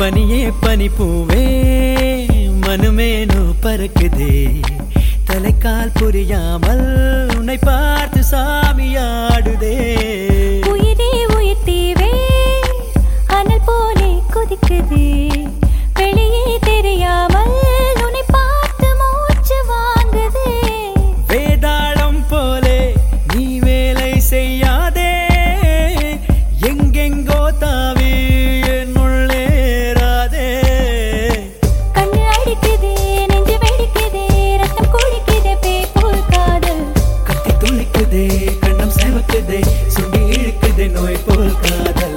பனியே பனி பூவே மனுமேனு பறக்குதே தலைக்கால் புரியாமல் உன்னை பார்த்து சாமியாடுதே உயிரே உயிர் தீவே அனல் போலே கொதிக்குது வெளியே தெரியாமல் உன்னை பார்த்து மூச்சு வாங்குது வேதாளம் போலே நீ வேலை செய்யாதே எங்கெங்கோ தாவி என்னுள்ளேராதே கண்ணு அடிக்குதே நெஞ்சு வெடிக்குதே ரத்தம் குடிக்குதே பேப்போல் காதல் கத்தி துளிக்குதே கண்ணம் செவக்குதே சுண்டி இழுக்குதே நோய் போல் காதல்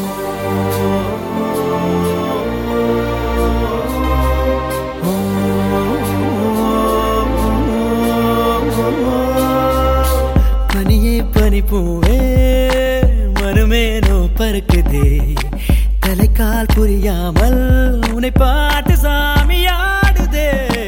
பனியே பனி பூவே மனுமேனோ பறக்குதே தலைக்கால் புரியாமல் உன்னை பார்த்து சாமியாடுதே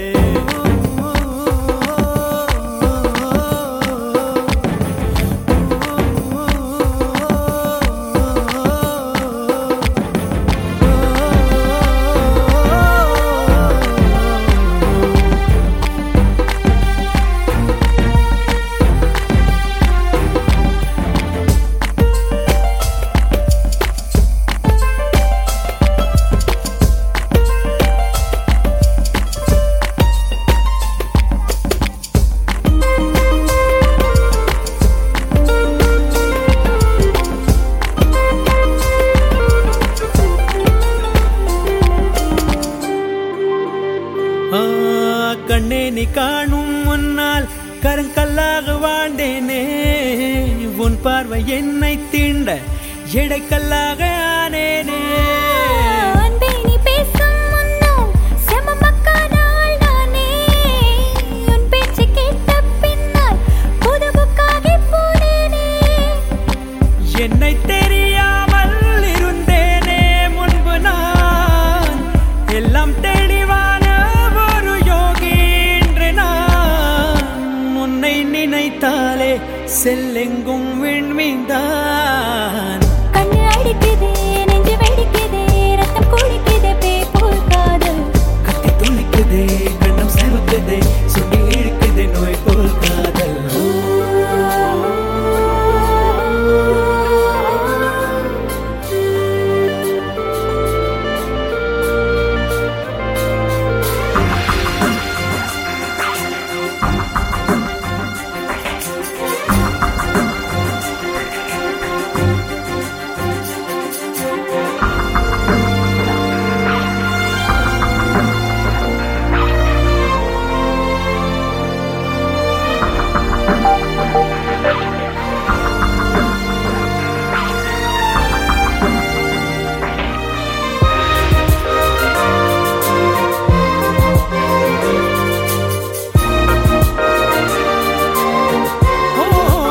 ஆ, கண்ணே நீ காணும் முன்னால் கருங்கல்லாக வாழ்ந்தேனே உன் பார்வை என்னை தீண்ட எடைக்கல்லாக ஆனேனே அன்பே நீ பேசும் முன்னால் செமமக்கான ஆள் நானே. உன் பேச்சு கேட்ட பின்னால் புது புக்காகி போனேனே. என்னை தெரியாமல் இருந்தேனே முன்பு நான் எல்லாம் தெளிவான ஒரு யோகி இன்று நான் உன்னை நினைத்தாலே செல்லெங்கும் விண்மீந்தான் கண்ணு அடிக்குதே, நெஞ்சு வெடிக்குதே, ரத்தம் குடிக்குதே, பேப்போல் காதல். கத்தி துளிக்குதே கண்ணம் செவக்குதே சுண்டி இழுக்குதே நோய் போல் காதல் ஓ,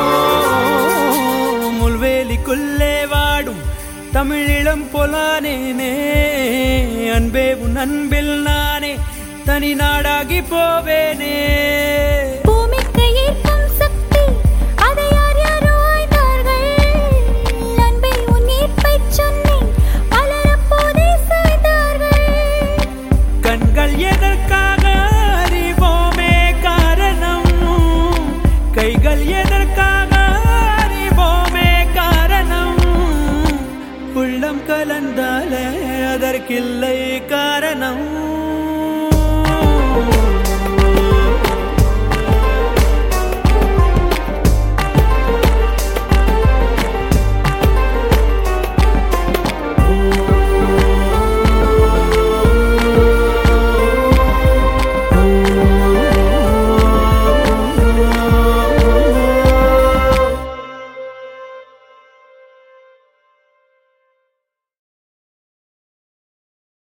முள்வேலிக்குள்ளே வாடும் தமிழிளம் பொலானேனே அன்பே உன் அன்பில் நானே தனி நாடாகி போவேனே பூமிக்கு ஈர்க்கும் சக்தி, அதை யார் யாரோ ஆய்ந்தார்கள். அன்பே, உன் ஈர்ப்பைச் சொன்னேன், பலர் அப்போதே சாய்ந்தார்கள். கண்கள் எதற்காக அறிவோமே காரணம் கைகள் எதற்காக அறிவோமே காரணம் உள்ளம் கலந்தாலே அதற்கில்லை